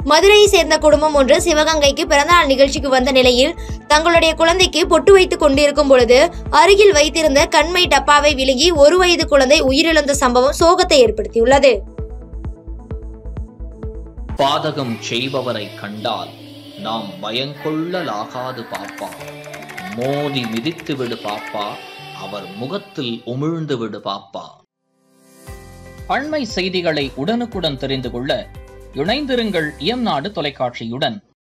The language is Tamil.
மதுரையை சேர்ந்த குடும்பம் ஒன்று சிவகங்கைக்கு பிறந்தநாள் நிகழ்ச்சிக்கு வந்த நிலையில் தங்களுடைய குழந்தைக்கு பொட்டு வைத்துக் கொண்டிருக்கும் பொழுது அருகில் வைத்திருந்த கண்மை டப்பாவை விழுங்கி ஒரு வயது குழந்தை உயிரிழந்த சம்பவம் சோகத்தை ஏற்படுத்தியுள்ளது பாதகம் செய்பவரை கண்டால் நாம் பயங்கொள்ளலாகாது பாப்பா மோதி மிதித்து விடு பாப்பா அவர் முகத்தில் உமிழ்ந்து விடு பாப்பா அண்மை செய்திகளை உடனுக்குடன் தெரிந்து கொள்ள இணைந்திருங்கள் இயம்நாடு தொலைக்காட்சியுடன்